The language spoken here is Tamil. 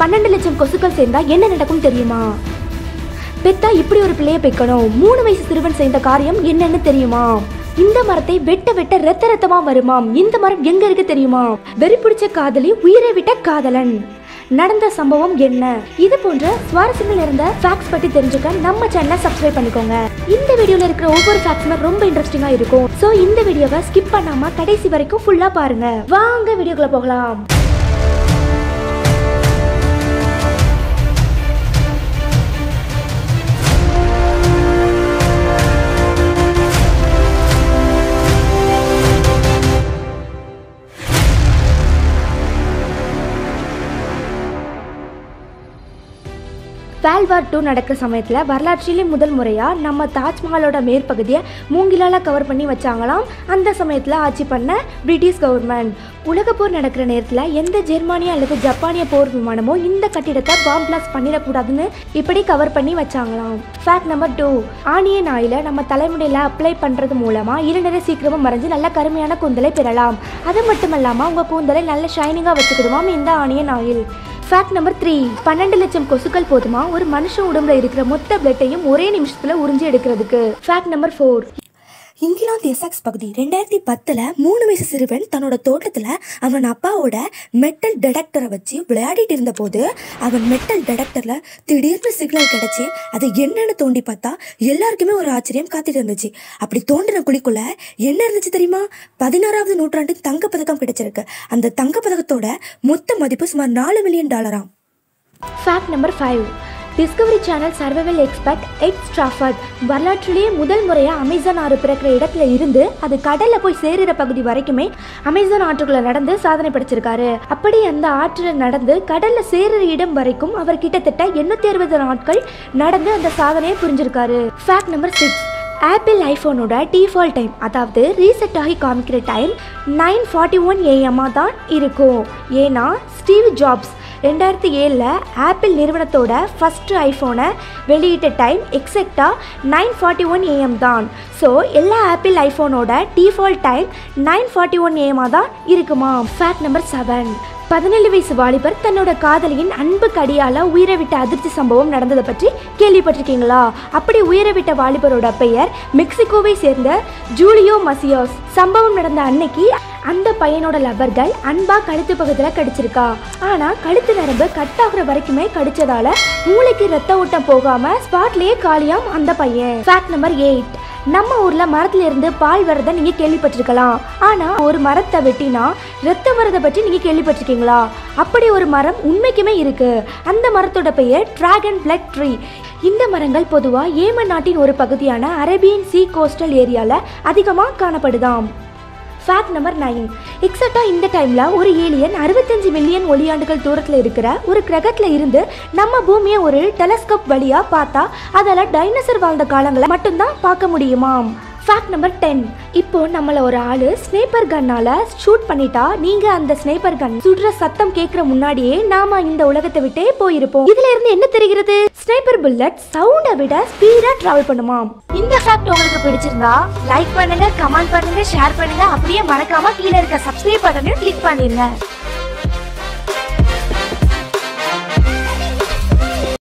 பன்னெண்டு லட்சம் கொசுக்கள் சேர்ந்தா என்ன நடக்கும் தெரியுமா பெத்தா இப்படி ஒரு பிள்ளைய பெக்கணும் மூணு வயசு சிறுவன் செய்த காரியம் என்னன்னு தெரியுமா இந்த மரத்தை வெட்ட வெட்ட ரத்த ரத்தமா வருமாம் இந்த மரம் எங்க இருக்கு தெரியுமா வெறி பிடிச்ச காதலி உயிரை விட்ட காதலன் நடந்த சம்பவம் என்ன இது போன்ற சுவாரஸ்யங்கள் இருந்த ஃபேக்ட்ஸ் பத்தி தெரிஞ்சுக்க நம்ம சேனலை சப்ஸ்கிரைப் பண்ணிக்கோங்க இந்த வீடியோல இருக்கிற ஒவ்வொரு ஃபேக்ட்ஸுமே ரொம்ப இன்ட்ரெஸ்டிங்கா இருக்கும் சோ இந்த வீடியோவை ஸ்கிப் பண்ணாம கடைசி வரைக்கும் ஃபுல்லா பாருங்க வாங்க வீடியோக்குள்ள போகலாம் வேர்ல்ட் வார் டூ நடக்கிற சமயத்தில் வரலாற்றிலே முதல் முறையாக நம்ம தாஜ்மஹாலோட மேற்பகுதியை மூங்கிலால் கவர் பண்ணி வச்சாங்களாம் அந்த சமயத்தில் ஆட்சி பண்ண பிரிட்டிஷ் கவர்மெண்ட் உலகப் போர் நடக்கிற நேரத்தில் எந்த ஜெர்மானிய அல்லது ஜப்பானிய போர் விமானமோ இந்த கட்டிடத்தை பாம் பிளாஸ்ட் பண்ணிடக்கூடாதுன்னு இப்படி கவர் பண்ணி வச்சாங்களாம் ஃபேக்ட் நம்பர் டூ ஆனியன் ஆயிலை நம்ம தலைமுடியில் அப்ளை பண்ணுறது மூலமாக இருநரை சீக்கிரமாக மறைஞ்சு நல்ல கருமையான கூந்தலை பெறலாம் அது மட்டும் இல்லாமல் உங்கள் கூந்தலை நல்ல ஷைனிங்காக வச்சுக்கிடுவாம் இந்த onion oil fact number three பன்னெண்டு லட்சம் கொசுக்கள் போதுமா ஒரு மனுஷன் உடம்புல இருக்கிற மொத்த பிளட்டையும் ஒரே நிமிஷத்துல உறிஞ்சி எடுக்கிறதுக்கு ஃபேக்ட் நம்பர் ஃபோர் இங்கிலாந்து எசெக்ஸ் பகுதி ரெண்டாயிரத்தி பத்தில் மூணு வயசு சிறுவன் தன்னோட தோட்டத்தில் அவன் அப்பாவோட மெட்டல் டிடெக்டரை வச்சு விளையாடிட்டு இருந்தபோது அவன் மெட்டல் டிடெக்டரில் திடீர்னு சிக்னல் கிடச்சி அது என்னன்னு தோண்டி பார்த்தா எல்லாருக்குமே ஒரு ஆச்சரியம் காத்துட்டு இருந்துச்சு அப்படி தோண்டின குழிக்குள்ள என்ன இருந்துச்சு தெரியுமா பதினாறாவது நூற்றாண்டு தங்கப்பதக்கம் கிடைச்சிருக்கு அந்த தங்கப்பதக்கத்தோட மொத்த மதிப்பு சுமார் நாலு மில்லியன் டாலராம் fact number five Discovery channel survival expert Ed Stafford வரலாற்றிலேயே முதல் முறையாக அமேசான் ஆறு பிறக்கிற இடத்துல இருந்து அது கடல்ல போய் சேருற பகுதி வரைக்குமே அமேசான் ஆற்றுக்குள்ள நடந்து சாதனை படைச்சிருக்காரு அப்படி அந்த ஆற்றில் நடந்து கடல்ல சேருற இடம் வரைக்கும் அவர் கிட்டத்தட்ட எண்ணூத்தி அறுபது நாட்கள் நடந்து அந்த சாதனையை புரிஞ்சிருக்காரு ஃபேக்ட் நம்பர் சிக்ஸ் ஆப்பிள் ஐஃபோனோட டிஃபால்ட் டைம் அதாவது ரீசெட் ஆகி காமிக்கிற டைம் நைன் ஃபார்ட்டி ஒன் ஏஎம்மாக தான் இருக்கும் ஏன்னா ஸ்டீவ் ஜாப்ஸ் ரெண்டாயிரத்தி ஏழில் ஆப்பிள் நிறுவனத்தோட ஃபஸ்ட்டு ஐஃபோனை வெளியிட்ட டைம் எக்ஸாக்டாக நைன் ஃபார்ட்டி ஒன் ஏஎம் தான் ஸோ எல்லா ஆப்பிள் ஐஃபோனோட default time nine forty one ஏஎம்மாக தான் இருக்குமா ஃபேக்ட் நம்பர் செவன் பதினேழு வயசு வாலிபர் தன்னோட காதலியின் அன்பு கடியால உயிரை விட்ட அதிர்ச்சி சம்பவம் நடந்ததை பற்றி கேள்விப்பட்டிருக்கீங்களா அப்படி உயிரை விட்ட வாலிபரோட பெயர் மெக்சிகோவை சேர்ந்த ஜூலியோ மசியோஸ் சம்பவம் நடந்த அன்னைக்கு அந்த பையனோட லவர்கள் அன்பா கழுத்து பகுதியில் கடிச்சிருக்கா ஆனா கழுத்து நரம்பு கட் ஆகுற வரைக்குமே கடிச்சதால மூளைக்கு ரத்த ஓட்டம் போகாம ஸ்பாட்லயே காலியாம் அந்த பையன் ஃபேக்ட் நம்பர் எயிட் நம்ம ஊர்ல மரத்துல இருந்து பால் வரதை நீங்க கேள்விப்பட்டிருக்கலாம் ஆனா ஒரு மரத்தை வெட்டினா ரத்தம் வரதை பற்றி நீங்க கேள்விப்பட்டிருக்கீங்களா அப்படி ஒரு மரம் உண்மைக்குமே இருக்கு அந்த மரத்தோட பெயர் டிராகன் பிளட் ட்ரீ இந்த மரங்கள் பொதுவா ஏமன் நாட்டின் ஒரு பகுதியான அரேபியன் சீ கோஸ்டல் ஏரியால அதிகமா காணப்படுதாம் ஃபேக்ட் நம்பர் நைன் எக்ஸாக்டாக இந்த டைமில் ஒரு ஏலியன் அறுபத்தஞ்சு மில்லியன் ஒளியாண்டுகள் தூரத்தில் இருக்கிற ஒரு கிரகத்தில் இருந்து நம்ம பூமியை ஒரு டெலஸ்கோப் வழியாக பார்த்தா அதில் டைனோசர் வாழ்ந்த காலங்களை மட்டும்தான் பார்க்க முடியுமாம் ஃபேக்ட் நம்பர் டென் இப்போ நம்மள ஒரு ஆளு ஸ்னேப்பர் கன்னால ஷூட் பண்ணிட்டா நீங்க அந்த ஸ்னேப்பர் கன் சுடுற சத்தம் கேட்கற முன்னாடியே நாம இந்த உலகத்தை விட்டே போயிருப்போம் இதுல இருந்து என்ன தெரிகிறது ஸ்னேப்பர் புல்லட் சவுண்டை விட ஸ்பீடா டிராவல் பண்ணுமாம் இந்த ஃபேக்ட் உங்களுக்கு பிடிச்சிருந்தா லைக் பண்ணுங்க கமெண்ட் பண்ணுங்க ஷேர் பண்ணுங்க அப்படியே மறக்காம கீழே இருக்க சப்ஸ்கிரைப் பட்டனையும் கிளிக் பண்ணிருங்க